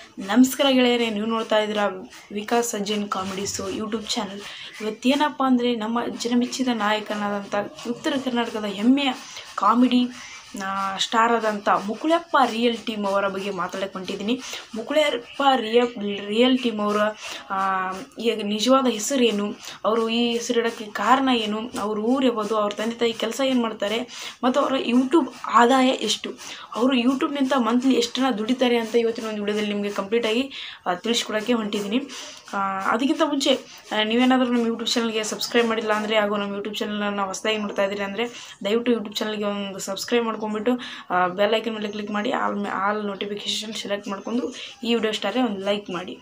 ನಮಸ್ಕಾರ ಗೆಳೆಯರೇ ನೀವು ನೋಡ್ತಾ ಇದ್ದೀರಾ Vikas Sajjan comedies YouTube channel ಇವತ್ತೇನಪ್ಪ ಅಂದರೆ ನಮ್ಮ ಜನಮೆಚ್ಚಿದ ನಾಯಕನಾದಂಥ ಉತ್ತರ ಕರ್ನಾಟಕದ ಹೆಮ್ಮೆಯ ಕಾಮಿಡಿ ಸ್ಟಾರ್ ಆದಂಥ ಮುಕುಳಪ್ಪ ರಿಯಲ್ ಟೀಮ್ ಅವರ ಬಗ್ಗೆ ಮಾತಾಡಕ್ಕೆ ಹೊಂಟಿದ್ದೀನಿ ಮುಕುಳಪ್ಪ ರಿಯ ರಿಯಲ್ ಟೀಮ್ ಅವರ ಆ, ಈಗ ನಿಜವಾದ ಹೆಸರೇನು ಅವರು ಈ ಹೆಸರಿಡೋಕ್ಕೆ ಕಾರಣ ಏನು ಅವ್ರ ಊರು ಯಾವುದು ಅವ್ರ ತಂದೆ ತಾಯಿ ಕೆಲಸ ಏನು ಮಾಡ್ತಾರೆ ಮತ್ತು ಅವರ ಯೂಟ್ಯೂಬ್ ಆದಾಯ ಎಷ್ಟು ಅವರು ಯೂಟ್ಯೂಬ್ನಿಂದ ಮಂತ್ಲಿ ಎಷ್ಟು ಜನ ದುಡಿತಾರೆ ಅಂತ ಇವತ್ತಿನ ಒಂದು ವಿಡಿಯೋದಲ್ಲಿ ನಿಮಗೆ ಕಂಪ್ಲೀಟಾಗಿ ತಿಳಿಸ್ಕೊಡೋಕ್ಕೆ ಹೊಂಟಿದ್ದೀನಿ ಆ, ಅದಕ್ಕಿಂತ ಮುಂಚೆ ಆ, ನೀವೇನಾದರೂ ನಮ್ಮ ಯೂಟ್ಯೂಬ್ ಚಾನಲ್ಗೆ ಸಬ್ಸ್ಕ್ರೈಬ್ ಮಾಡಿಲ್ಲ ಅಂದರೆ ಹಾಗೂ ನಮ್ಮ ಯೂಟ್ಯೂಬ್ ಚಾನಲನ್ನು ಹೊಸದಾಗಿ ನೋಡ್ತಾ ಇದ್ದೀರಿ ಅಂದರೆ ದಯವಿಟ್ಟು ಯೂಟ್ಯೂಬ್ ಚಾನಲ್ಗೆ ಒಂದು ಸಬ್ಸ್ಕ್ರೈಬ್ ಮಾಡ್ಕೊಂಡ್ಬಿಟ್ಟು ಬೆಲ್ ಐಕನ್ ಮೇಲೆ ಕ್ಲಿಕ್ ಮಾಡಿ ಆಲ್ ಮೇ ಆಲ್ ನೋಟಿಫಿಕೇಷನ್ ಸೆಲೆಕ್ಟ್ ಮಾಡ್ಕೊಂಡು ಈ ವಿಡಿಯೋ ಸ್ಟಾರೇ ಒಂದು ಲೈಕ್ ಮಾಡಿ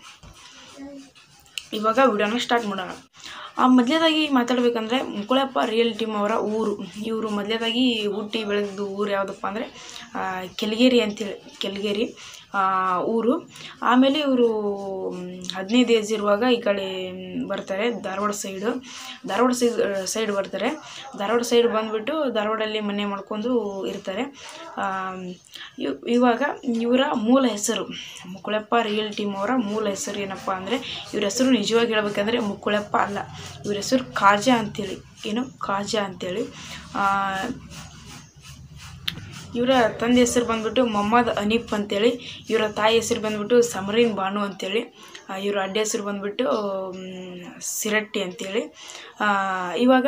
ಇವಾಗ ವಿಡಿಯೋನ ಸ್ಟಾರ್ಟ್ ಮಾಡೋಣ ಆ ಮೊದಲೇದಾಗಿ ಮಾತಾಡಬೇಕಂದ್ರೆ ಮುಕುಳಪ್ಪ ರಿಯಲ್ ಟೀಮ್ ಅವರ ಊರು ಇವರು ಮೊದಲೇದಾಗಿ ಹುಟ್ಟಿ ಬೆಳೆದಿದ್ದು ಊರು ಯಾವುದಪ್ಪ ಅಂದರೆ ಕೆಳಗೇರಿ ಅಂತೇಳಿ ಕೆಳಗೇರಿ ಆ, ಊರು ಆಮೇಲೆ ಇವರು ಹದಿನೈದು ಏಜ್ ಇರುವಾಗ ಈ ಕಡೆ ಮ್, ಬರ್ತಾರೆ Dharwad side Dharwad side side ಬರ್ತಾರೆ ಧಾರವಾಡ ಸೈಡ್ ಬಂದುಬಿಟ್ಟು ಧಾರವಾಡಲ್ಲಿ ಮನೆ ಮಾಡ್ಕೊಂಡು ಇರ್ತಾರೆ ಆ, ಇವ್- ಇವಾಗ ಇವರ ಮೂಲ ಹೆಸರು ಮುಕುಳಪ್ಪ ರಿಯಲ್ ಟೀಮ್ ಅವರ ಮೂಲ ಹೆಸರು ಏನಪ್ಪ ಅಂದರೆ ಇವ್ರ ಹೆಸರು ನಿಜವಾಗಿ ಹೇಳ್ಬೇಕಂದ್ರೆ ಮುಕುಳಪ್ಪ ಅಲ್ಲ ಇವ್ರ ಹೆಸರು ಕಾಜಾ ಅಂತೇಳಿ ಏನು ಕಾಜಾ ಅಂತೇಳಿ ಆ, ಇವರ ತಂದೆ ಹೆಸರು ಬಂದ್ಬಿಟ್ಟು ಮೊಹಮ್ಮದ್ ಅನೀಫ್ ಅಂತೇಳಿ ಇವರ ತಾಯಿ ಹೆಸರು ಬಂದ್ಬಿಟ್ಟು ಸಮರೀನ್ ಬಾನು ಅಂತೇಳಿ ಆ, ಇವರ ಅಡ್ಡ ಹೆಸರು ಬಂದ್ಬಿಟ್ಟು ಮ್, ಸಿರಟ್ಟಿ ಅಂತೇಳಿ ಆ, ಇವಾಗ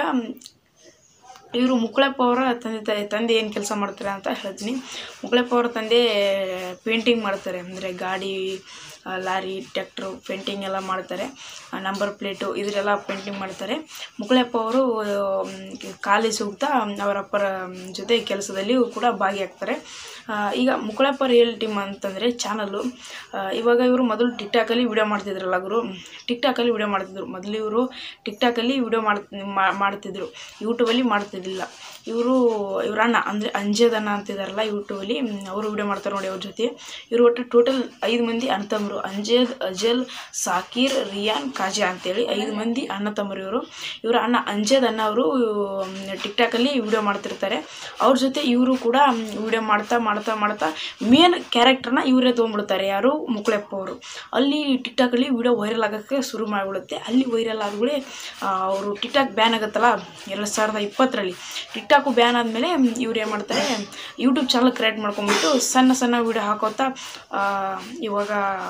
ಇವರು ಮುಕ್ಕಳಪ್ಪ ಅವರ ತಂದೆ ತಾಯಿ ತಂದೆ ಏನು ಕೆಲಸ ಮಾಡ್ತಾರೆ ಅಂತ ಹೇಳ್ತೀನಿ ಮುಕ್ಕಳಪ್ಪ ಅವರ ತಂದೆ ಪೇಂಟಿಂಗ್ ಮಾಡ್ತಾರೆ ಅಂದರೆ ಗಾಡಿ ಆ, ಲಾರಿ ಟ್ಯಾಕ್ಟ್ರು ಪೇಂಟಿಂಗ್ ಎಲ್ಲ ಮಾಡ್ತಾರೆ ನಂಬರ್ ಪ್ಲೇಟು ಇದರೆಲ್ಲ ಪೇಂಟಿಂಗ್ ಮಾಡ್ತಾರೆ ಮುಕ್ಕಳಪ್ಪ ಅವರು ಕಾಲೇಜ್ ಹೋಗ್ತಾ ಅವರ ಅಪ್ಪರ ಜೊತೆ ಕೆಲಸದಲ್ಲಿಯೂ ಕೂಡ ಭಾಗಿಯಾಗ್ತಾರೆ ಆ, ಈಗ ಮುಕ್ಕಳಪ್ಪ ರಿಯಲ್ ಟೀಮ್ ಅಂತಂದರೆ ಚಾನಲ್ಲು ಇವಾಗ ಇವರು ಮೊದಲು ಟಿಕ್ಟಾಕಲ್ಲಿ ವಿಡಿಯೋ ಮಾಡ್ತಿದ್ರಲ್ಲ ಗುರು ಟಿಕ್ಟಾಕಲ್ಲಿ ವಿಡಿಯೋ ಮಾಡ್ತಿದ್ರು ಮೊದಲು ಇವರು ಟಿಕ್ಟಾಕಲ್ಲಿ ವಿಡಿಯೋ ಮಾಡ್ ಮಾ- ಮಾಡ್ತಿದ್ರು ಯೂಟ್ಯೂಬಲ್ಲಿ ಮಾಡ್ತಿದ್ದಿಲ್ಲ ಇವರು ಇವ್ರ ಅಣ್ಣ ಅಂದರೆ ಅಂಜದ್ ಅಣ್ಣ ಅಂತಿದಾರಲ್ಲ ಯೂಟ್ಯೂಬಲ್ಲಿ ಅವರು ವಿಡಿಯೋ ಮಾಡ್ತಾರೆ ನೋಡಿ ಅವ್ರ ಜೊತೆ ಇವರು ಒಟ್ಟು ಟೋಟಲ್ ಐದು ಮಂದಿ ಅಣ್ಣ ತಮ್ಮರು ಅಂಜದ್ ಅಜಲ್ ಸಾಕೀರ್ ರಿಯಾನ್ ಕಾಜಾ ಅಂತೇಳಿ ಐದು ಮಂದಿ ಅಣ್ಣ ತಮ್ಮರು ಇವರು ಇವರ ಅಣ್ಣ ಅಂಜದ್ ಅಣ್ಣ ಅವರು ಟಿಕ್ಟಾಕಲ್ಲಿ ವಿಡಿಯೋ ಮಾಡ್ತಿರ್ತಾರೆ ಅವ್ರ ಜೊತೆ ಇವರು ಕೂಡ ವಿಡಿಯೋ ಮಾಡ್ತಾ ಮಾಡ್ತಾ ಮಾಡ್ತಾ ಮೇನ್ ಕ್ಯಾರೆಕ್ಟರ್ನ ಇವರೇ ತೊಗೊಂಡ್ಬಿಡ್ತಾರೆ ಯಾರು ಮುಕುಳಪ್ಪ ಅವರು ಅಲ್ಲಿ ಟಿಕ್ಟಾಕಲ್ಲಿ ವಿಡಿಯೋ ವೈರಲ್ ಆಗೋಕ್ಕೆ ಶುರು ಮಾಡಿಬಿಡುತ್ತೆ ಅಲ್ಲಿ ವೈರಲ್ ಆದ್ಮೇಲೆ ಅವರು ಟಿಕ್ಟಾಕ್ ಬ್ಯಾನ್ ಆಗುತ್ತಲ್ಲ ಎರಡು ಸಾವಿರದ ಇಪ್ಪತ್ತರಲ್ಲಿ ಟಿಕ್ಟಾಕು ಬ್ಯಾನ್ ಆದಮೇಲೆ ಇವ್ರು ಏನು ಮಾಡ್ತಾರೆ ಯೂಟ್ಯೂಬ್ ಚಾನಲ್ ಕ್ರಿಯೇಟ್ ಮಾಡ್ಕೊಂಡ್ಬಿಟ್ಟು ಸಣ್ಣ ಸಣ್ಣ ವಿಡಿಯೋ ಹಾಕೋತಾ ಆ, ಇವಾಗ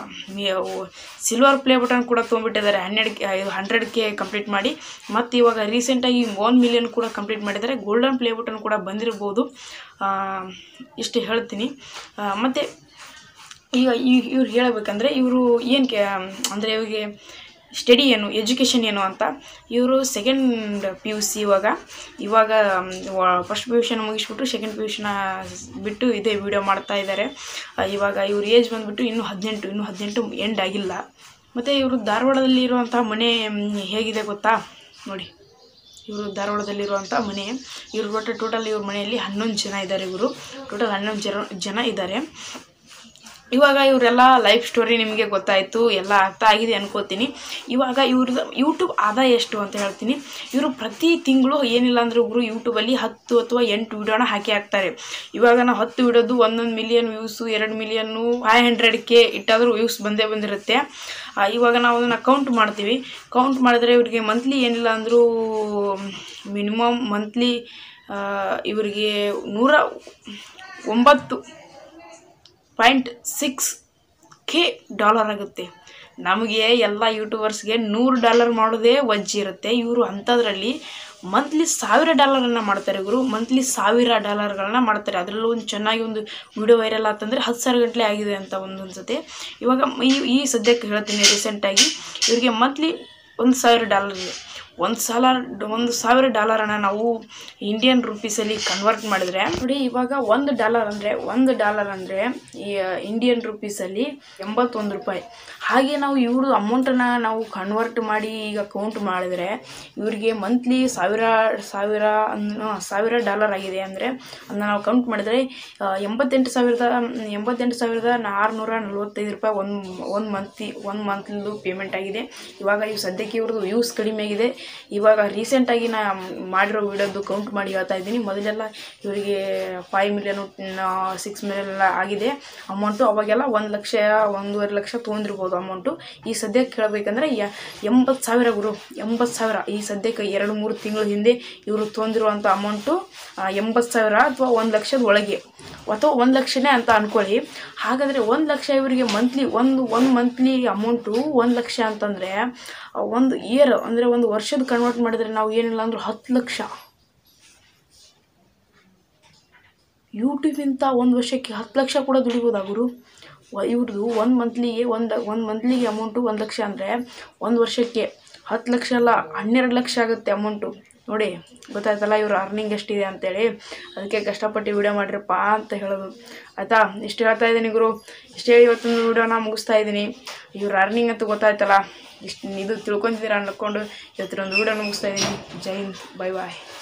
ಸಿಲ್ವರ್ ಪ್ಲೇ ಬಟನ್ ಕೂಡ ತೊಗೊಂಡ್ಬಿಟ್ಟಿದ್ದಾರೆ ಹನ್ನೆರಡು ಕೆ ಇದು ಹಂಡ್ರೆಡ್ ಕೆ ಕಂಪ್ಲೀಟ್ ಮಾಡಿ ಮತ್ತು ಇವಾಗ ರೀಸೆಂಟಾಗಿ ಒನ್ ಮಿಲಿಯನ್ ಕೂಡ ಕಂಪ್ಲೀಟ್ ಮಾಡಿದ್ದಾರೆ ಗೋಲ್ಡನ್ ಪ್ಲೇ ಬಟನ್ ಕೂಡ ಬಂದಿರ್ಬೋದು ಆ, ಇಷ್ಟು ಹೇಳ್ತೀನಿ ಆ, ಮತ್ತು ಈಗ ಈ- ಇವ್ರು ಹೇಳಬೇಕಂದ್ರೆ ಇವರು ಏನು ಕೆ ಅಂದರೆ ಇವ್ರಿಗೆ ಸ್ಟಡಿ ಏನು ಎಜುಕೇಷನ್ ಏನು ಅಂತ ಇವರು ಸೆಕೆಂಡ್ ಪಿ ಯು ಸಿ ಇವಾಗ ಇವಾಗ ಫಸ್ಟ್ ಪಿ ಯು ಸಿನ ಮುಗಿಸ್ಬಿಟ್ಟು ಸೆಕೆಂಡ್ ಪಿ ಯು ಸಿನ ಬಿಟ್ಟು ಇದೇ ವಿಡಿಯೋ ಮಾಡ್ತಾ ಇದ್ದಾರೆ ಆ, ಇವಾಗ ಇವ್ರ ಏಜ್ ಬಂದುಬಿಟ್ಟು ಇನ್ನೂ ಹದಿನೆಂಟು ಇನ್ನೂ ಹದಿನೆಂಟು ಎಂಡ್ ಆಗಿಲ್ಲ ಮತ್ತು ಇವರು ಧಾರವಾಡದಲ್ಲಿ ಇರುವಂಥ ಮನೆ ಮ್, ಹೇಗಿದೆ ಗೊತ್ತಾ ನೋಡಿ ಇವರು ಧಾರವಾಡದಲ್ಲಿರುವಂಥ ಮನೆ ಇವರು ಒಟ್ಟು ಟೋಟಲ್ ಇವ್ರ ಮನೆಯಲ್ಲಿ ಹನ್ನೊಂದು ಜನ ಇದ್ದಾರೆ ಇವರು ಟೋಟಲ್ ಹನ್ನೊಂದು ಜನ ಜನ ಇದ್ದಾರೆ ಇವಾಗ ಇವರೆಲ್ಲ ಲೈಫ್ ಸ್ಟೋರಿ ನಿಮಗೆ ಗೊತ್ತಾಯಿತು ಎಲ್ಲ ಅರ್ಥ ಆಗಿದೆ ಅನ್ಕೋತೀನಿ ಇವಾಗ ಇವ್ರದ್ದು ಯೂಟ್ಯೂಬ್ ಆದಾಯ ಎಷ್ಟು ಅಂತ ಹೇಳ್ತೀನಿ ಇವರು ಪ್ರತಿ ತಿಂಗಳು ಏನಿಲ್ಲ ಅಂದ್ರೆ ಒಬ್ಬರು ಯೂಟ್ಯೂಬಲ್ಲಿ ಹತ್ತು ಅಥವಾ ಎಂಟು ವಿಡಿಯೋನ ಹಾಕಿ ಹಾಕ್ತಾರೆ ಇವಾಗ ನಾವು ಹತ್ತು ವಿಡಿಯೋದು ಒಂದೊಂದು ಮಿಲಿಯನ್ ವ್ಯೂಸು ಎರಡು ಮಿಲಿಯನ್ನು ಫೈವ್ ಹಂಡ್ರೆಡ್ ಕೆ ಇಟ್ಟಾದರೂ ವ್ಯೂಸ್ ಬಂದೇ ಬಂದಿರುತ್ತೆ ಆ, ಇವಾಗ ನಾವು ಅದನ್ನು ಕೌಂಟ್ ಮಾಡ್ತೀವಿ ಕೌಂಟ್ ಮಾಡಿದ್ರೆ ಇವರಿಗೆ ಮಂತ್ಲಿ ಏನಿಲ್ಲ ಅಂದರೂ ಮಿನಿಮಮ್ ಮಂತ್ಲಿ ಇವರಿಗೆ ನೂರ ಒಂಬತ್ತು ಪಾಯಿಂಟ್ ಸಿಕ್ಸ್ ಕೆ ಡಾಲರ್ ಆಗುತ್ತೆ ನಮಗೆ ಎಲ್ಲ ಯೂಟ್ಯೂಬರ್ಸ್ಗೆ ನೂರು ಡಾಲರ್ ಮಾಡೋದೇ ವಜ್ಜಿ ಇರುತ್ತೆ ಇವರು ಅಂಥದ್ರಲ್ಲಿ ಮಂತ್ಲಿ ಸಾವಿರ ಡಾಲರನ್ನು ಮಾಡ್ತಾರೆ ಇವರು ಮಂತ್ಲಿ ಸಾವಿರ ಡಾಲರ್ಗಳನ್ನ ಮಾಡ್ತಾರೆ ಅದರಲ್ಲೂ ಒಂದು ಚೆನ್ನಾಗಿ ಒಂದು ವಿಡಿಯೋ ವೈರಲ್ ಆತಂದರೆ ಹತ್ತು ಸಾವಿರ ಗಂಟಲೆ ಆಗಿದೆ ಅಂತ ಒಂದೊಂದು ಸತಿ ಇವಾಗ ಈ ಈ ಸದ್ಯಕ್ಕೆ ಹೇಳ್ತೀನಿ ರೀಸೆಂಟಾಗಿ ಇವರಿಗೆ ಮಂತ್ಲಿ ಒಂದು ಸಾವಿರ ಡಾಲರ್ ಇದೆ ಒಂದು ಸಾಲ ಒಂದು ಸಾವಿರ ಡಾಲರನ್ನು ನಾವು ಇಂಡಿಯನ್ ರುಪೀಸಲ್ಲಿ ಕನ್ವರ್ಟ್ ಮಾಡಿದ್ರೆ ನೋಡಿ ಇವಾಗ ಒಂದು ಡಾಲರ್ ಅಂದರೆ ಒಂದು ಡಾಲರ್ ಅಂದರೆ ಈ ಇಂಡಿಯನ್ ರುಪೀಸಲ್ಲಿ ಎಂಬತ್ತೊಂದು ರೂಪಾಯಿ ಹಾಗೆ ನಾವು ಇವ್ರ ಅಮೌಂಟನ್ನು ನಾವು ಕನ್ವರ್ಟ್ ಮಾಡಿ ಈಗ ಕೌಂಟ್ ಮಾಡಿದ್ರೆ ಇವರಿಗೆ ಮಂತ್ಲಿ ಸಾವಿರ ಸಾವಿರ ಅನ್ನು ಸಾವಿರ ಡಾಲರ್ ಆಗಿದೆ ಅಂದರೆ ಅದನ್ನ ನಾವು ಕೌಂಟ್ ಮಾಡಿದರೆ ಆ, ಎಂಬತ್ತೆಂಟು ಸಾವಿರದ ಎಂಬತ್ತೆಂಟು ಸಾವಿರದ ಆರುನೂರ ನಲ್ವತ್ತೈದು ರೂಪಾಯಿ ಒಂದು ಒಂದು ಮಂತ್ಲಿ ಒಂದು ಮಂತ್ಲಿದು ಪೇಮೆಂಟ್ ಆಗಿದೆ ಇವಾಗ ಇವು ಸದ್ಯಕ್ಕೆ ಇವ್ರದ್ದು ವ್ಯೂಸ್ ಕಡಿಮೆ ಆಗಿದೆ ಇವಾಗ ರೀಸೆಂಟಾಗಿ ನಾ ಮಾಡಿರೋ ವಿಡಿಯೋದು ಕೌಂಟ್ ಮಾಡಿ ಹೇಳ್ತಾ ಇದ್ದೀನಿ ಮೊದಲೆಲ್ಲ ಇವರಿಗೆ ಫೈವ್ ಮಿಲಿಯನು ಸಿಕ್ಸ್ ಮಿಲಿಯನ್ ಎಲ್ಲ ಆಗಿದೆ ಅಮೌಂಟು ಅವಾಗೆಲ್ಲ ಒಂದು ಲಕ್ಷ ಒಂದೂವರೆ ಲಕ್ಷ ತೊಗೊಂಡಿರ್ಬೋದು ಅಮೌಂಟು ಈ ಸದ್ಯಕ್ಕೆ ಕೇಳಬೇಕಂದ್ರೆ ಎಂಬತ್ತು ಸಾವಿರ ಗುರು ಎಂಬತ್ತು ಸಾವಿರ ಈ ಸದ್ಯಕ್ಕೆ ಎರಡು ಮೂರು ತಿಂಗಳ ಹಿಂದೆ ಇವರು ತೊಗೊಂಡಿರುವಂಥ ಅಮೌಂಟು ಎಂಬತ್ತು ಸಾವಿರ ಅಥವಾ ಒಂದು ಲಕ್ಷದ ಒಳಗೆ ಅಥವಾ ಒಂದು ಲಕ್ಷನೇ ಅಂತ ಅನ್ಕೊಳ್ಳಿ ಹಾಗಾದರೆ ಒಂದು ಲಕ್ಷ ಇವರಿಗೆ ಮಂತ್ಲಿ ಒಂದು ಒಂದು ಮಂತ್ಲಿ ಅಮೌಂಟು ಒಂದು ಲಕ್ಷ ಅಂತಂದರೆ ಒಂದು ಇಯರ್ ಅಂದರೆ ಒಂದು ವರ್ಷದ ಕನ್ವರ್ಟ್ ಮಾಡಿದರೆ ನಾವು ಏನಿಲ್ಲ ಅಂದರೂ ಹತ್ತು ಲಕ್ಷ ಯೂಟ್ಯೂಬಿಂತ ಒಂದು ವರ್ಷಕ್ಕೆ ಹತ್ತು ಲಕ್ಷ ಕೂಡ ದುಡಿಬೋದಾ ಗುರು ವ- ಇವ್ರದ್ದು ಒಂದು ಮಂತ್ಲಿಗೆ ಒಂದು ಒಂದು ಮಂತ್ಲಿಗೆ ಅಮೌಂಟು ಒಂದು ಲಕ್ಷ ಅಂದರೆ ಒಂದು ವರ್ಷಕ್ಕೆ ಹತ್ತು ಲಕ್ಷ ಅಲ್ಲ ಹನ್ನೆರಡು ಲಕ್ಷ ಆಗುತ್ತೆ ಅಮೌಂಟು ನೋಡಿ ಗೊತ್ತಾಯ್ತಲ್ಲ ಇವ್ರ ಅರ್ನಿಂಗ್ ಎಷ್ಟಿದೆ ಅಂತೇಳಿ ಅದಕ್ಕೆ ಕಷ್ಟಪಟ್ಟು ವಿಡಿಯೋ ಮಾಡಿರಪ್ಪ ಅಂತ ಹೇಳೋದು ಆಯಿತಾ ಇಷ್ಟು ಹೇಳ್ತಾ ಇದ್ದೀನಿ ಗುರು ಇಷ್ಟು ಹೇಳಿ ಇವತ್ತೊಂದು ವಿಡಿಯೋನ ಮುಗಿಸ್ತಾ ಇದ್ದೀನಿ ಇವ್ರ ಅರ್ನಿಂಗ್ ಅಂತ ಗೊತ್ತಾಯ್ತಲ್ಲ ಇಷ್ಟು ಇದು ತಿಳ್ಕೊತಿದ್ದೀರಾ ಅನ್ಕೊಂಡು ಇವತ್ತಿನೊಂದು ವಿಡಿಯೋನ ಮುಗಿಸ್ತಾ ಇದ್ದೀನಿ ಜೈ ಹಿಂದ್ ಬೈ ಬಾಯ್